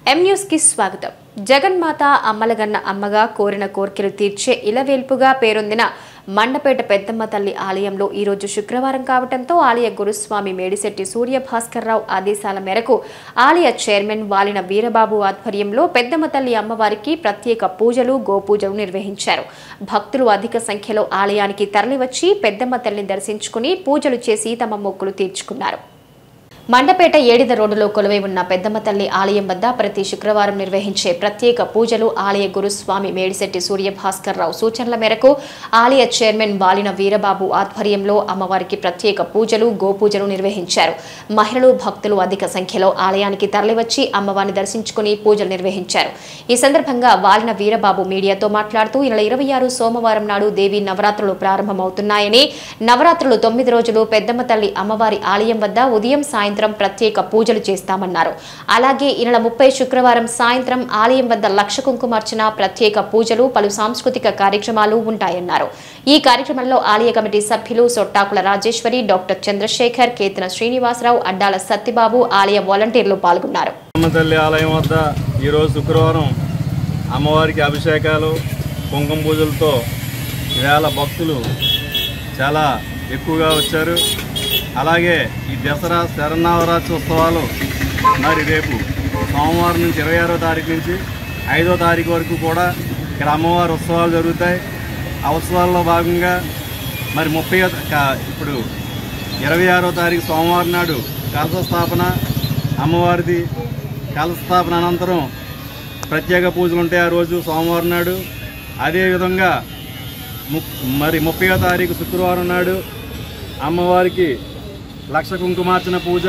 M news కి స్వాగతం జగన్మాత అమ్మలగన్న అమ్మగా కోరిన కోర్కెలు తీర్చే ఇలవేల్పుగా పేరొందిన మండపేట పెద్దమ్మ తల్లి ఆలయంలో ఈరోజు శుక్రవారం కావడంతో ఆలయ గురుస్వామి మేడిశెట్టి సూర్య భాస్కర్రావు ఆదేశాల మేరకు ఆలయ చైర్మన్ వాలిన వీరబాబు ఆధ్వర్యంలో పెద్దమ్మ తల్లి అమ్మవారికి ప్రత్యేక పూజలు గోపూజలు నిర్వహించారు భక్తులు అధిక సంఖ్యలో ఆలయానికి తరలివచ్చి పెద్దమ్మ తల్లిని దర్శించుకుని పూజలు చేసి తమ మొక్కులు తీర్చుకున్నారు మండపేట ఏడిద రోడ్డులో కొలువై ఉన్న పెద్దమ్మ తల్లి ఆలయం వద్ద ప్రతి శుక్రవారం నిర్వహించే ప్రత్యేక పూజలు ఆలయ గురుస్వామి మేడిశెట్టి సూర్య భాస్కర్ రావు సూచనల మేరకు ఆలయ చైర్మన్ వాలిన వీరబాబు ఆధ్వర్యంలో అమ్మవారికి ప్రత్యేక పూజలు గోపూజలు నిర్వహించారు మహిళలు భక్తులు అధిక సంఖ్యలో ఆలయానికి తరలివచ్చి అమ్మవారిని దర్శించుకుని పూజలు నిర్వహించారు ఈ సందర్భంగా వాలిన వీరబాబు మీడియాతో మాట్లాడుతూ ఈ నెల ఇరవై ఆరు సోమవారం నాడు దేవి నవరాత్రులు ప్రారంభమవుతున్నాయని నవరాత్రులు తొమ్మిది రోజులు పెద్దమ్మ తల్లి అమ్మవారి ఆలయం వద్ద ఉదయం సాయంత్రం ప్రత్యేక పూజలు చేస్తామన్నారు అలాగే ఈ నెల ముప్పై శుక్రవారం సాయంత్రం ఆలయం వద్ద లక్ష కుంకుమార్చన ప్రత్యేక పూజలు పలు సాంస్కృతిక కార్యక్రమాలు ఉంటాయన్నారు ఈ కార్యక్రమంలో ఆలయ కమిటీ సభ్యులు సొట్టాకుల రాజేశ్వరి డాక్టర్ చంద్రశేఖర్ కేతన శ్రీనివాసరావు అడ్డాల సత్యబాబు ఆలయ వాలంటీర్లు పాల్గొన్నారు అమ్మ తల్లి ఆలయం వద్ద ఈరోజు శుక్రవారం అమ్మవారికి అభిషేకాలు కుంకుమ పూజలతో వేల భక్తులు చాలా ఎక్కువగా వచ్చారు అలాగే ఈ దసరా శరణవరాత్రి ఉత్సవాలు మరి రేపు సోమవారం నుంచి ఇరవై ఆరో తారీఖు నుంచి ఐదో తారీఖు వరకు కూడా ఇక్కడ అమ్మవారి ఉత్సవాలు జరుగుతాయి ఆ ఉత్సవాల్లో భాగంగా మరి ముప్పై ఇప్పుడు ఇరవై ఆరో తారీఖు సోమవారం నాడు కలశ స్థాపన అమ్మవారిది కలశ స్థాపన అనంతరం ప్రత్యేక పూజలు ఉంటాయి ఆ రోజు సోమవారం నాడు అదేవిధంగా ము మరి ముప్పై తారీఖు శుక్రవారం నాడు అమ్మవారికి లక్ష కుంకుమార్చన పూజ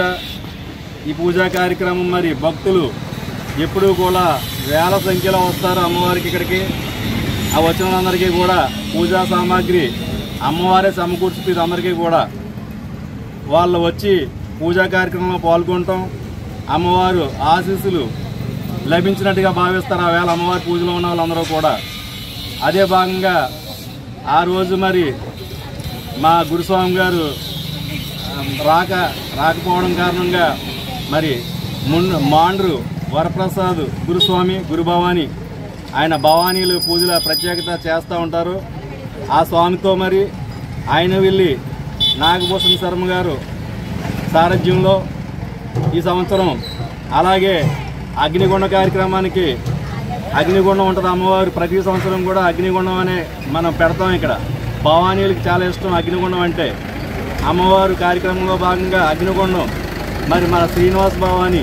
ఈ పూజా కార్యక్రమం మరి భక్తులు ఎప్పుడూ కూడా వేల సంఖ్యలో వస్తారు అమ్మవారికి ఇక్కడికి ఆ వచ్చిన వాళ్ళందరికీ కూడా పూజా సామాగ్రి అమ్మవారే సమకూర్చుతుంది అందరికీ కూడా వాళ్ళు వచ్చి పూజా కార్యక్రమంలో పాల్గొనటం అమ్మవారు ఆశీస్సులు లభించినట్టుగా భావిస్తారు ఆ వేళ అమ్మవారి పూజలో ఉన్న వాళ్ళందరూ కూడా అదే భాగంగా ఆ రోజు మరి మా గురుస్వామి గారు ఆ, రాక రాకపోవడం కారణంగా మరి మున్ మాండ్రు వరప్రసాద్ గురుస్వామి గురుభవాని ఆయన భవానీలు పూజల ప్రత్యేకత చేస్తూ ఉంటారు ఆ స్వామితో మరి ఆయన వెళ్ళి నాగభూషణ్ శర్మ గారు సారథ్యంలో ఈ సంవత్సరం అలాగే అగ్నిగుండ కార్యక్రమానికి అగ్నిగుండం ఉంటుంది అమ్మవారు ప్రతి సంవత్సరం కూడా అగ్నిగుండం అనే మనం పెడతాం ఇక్కడ భవానీలకు చాలా ఇష్టం అగ్నిగుండం అంటే అమ్మవారు కార్యక్రమంలో భాగంగా అగ్నిగుండం మరి మన శ్రీనివాస్ భవాని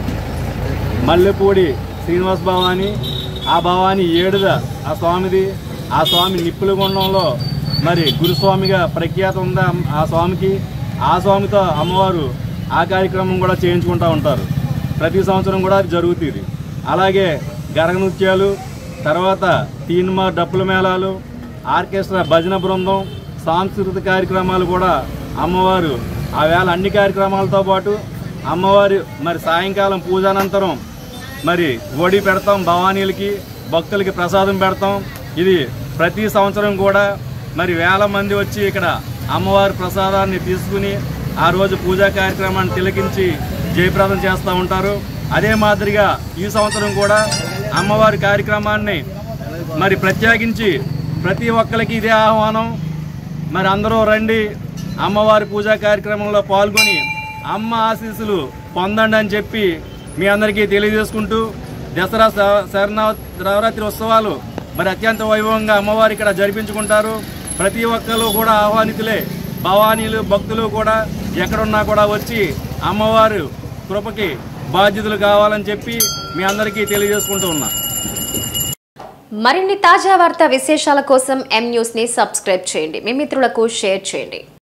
మల్లెపూడి శ్రీనివాస్ భవాని ఆ భవాని ఏడుద ఆ స్వామిది ఆ స్వామి నిప్పుల గుండంలో మరి గురుస్వామిగా ప్రఖ్యాత ఉందా ఆ స్వామికి ఆ స్వామితో అమ్మవారు ఆ కార్యక్రమం కూడా చేయించుకుంటూ ఉంటారు ప్రతి సంవత్సరం కూడా అది జరుగుతుంది అలాగే గరగ నృత్యాలు తర్వాత తీన్మా డప్పుల మేళాలు ఆర్కెస్ట్రా భజన బృందం సాంస్కృతిక కార్యక్రమాలు కూడా అమ్మవారు ఆ వేళ అన్ని కార్యక్రమాలతో పాటు అమ్మవారి మరి సాయంకాలం పూజానంతరం మరి ఒడి పెడతాం భవానీలకి భక్తులకి ప్రసాదం పెడతాం ఇది ప్రతి సంవత్సరం కూడా మరి వేల మంది వచ్చి ఇక్కడ అమ్మవారి ప్రసాదాన్ని తీసుకుని ఆ రోజు పూజా కార్యక్రమాన్ని తిలకించి జయప్రదం చేస్తూ ఉంటారు అదే మాదిరిగా ఈ సంవత్సరం కూడా అమ్మవారి కార్యక్రమాన్ని మరి ప్రత్యేకించి ప్రతి ఒక్కరికి ఇదే ఆహ్వానం మరి అందరూ రండి అమ్మవారి పూజా కార్యక్రమంలో పాల్గొని అమ్మ ఆశీస్సులు పొందండి అని చెప్పి మీ అందరికీ తెలియజేసుకుంటూ దసరా శ- శరణవ నవరాత్రి ఉత్సవాలు మరి అత్యంత వైభవంగా అమ్మవారు ఇక్కడ జరిపించుకుంటారు ప్రతి ఒక్కరు కూడా ఆహ్వానితులే భవానీలు భక్తులు కూడా ఎక్కడున్నా కూడా వచ్చి అమ్మవారు కృపకి బాధ్యతలు కావాలని చెప్పి మీ అందరికీ తెలియజేసుకుంటూ ఉన్నా మరిన్ని తాజా వార్తా విశేషాల కోసం ఎం న్యూస్ ని సబ్స్క్రైబ్ చేయండి మీ మిత్రులకు షేర్ చేయండి